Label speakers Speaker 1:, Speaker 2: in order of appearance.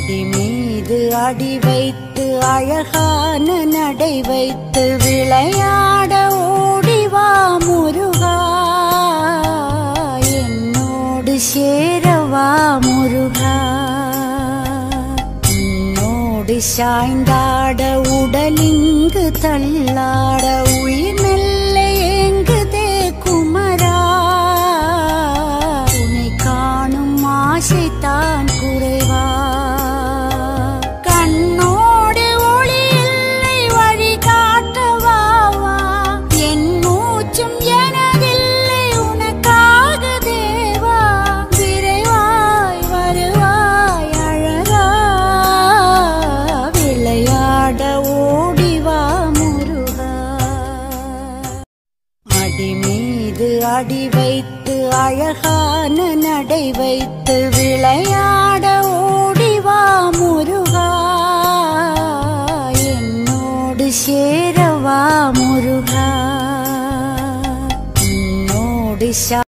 Speaker 1: அடி மீது அடி வைத்து அழகான நடை வைத்து விளையாட ஓடிவா முருகா என்னோடு சேரவா முருகா உன்னோடு சாய்ந்தாட உடலிங்கு தள்ளாட உயிர் மெல்ல ஏங்குதே குமரா உன்னை காணும் ஆசைத்தான் குறைவா கண்ணோடு ஒளி இல்லை வழி காட்டவாவா என் மூச்சும் எனதில்லை உனக்காக தேவா விரைவாய் வருவாய் அழகா விளையாட ஓடிவா முருகா அடி மீது அடி வைத்து அழகான நடை வைத்து விளையாட ஓடிவா முருகா என்னோடு சேரவா முருகா உன்னோடு சா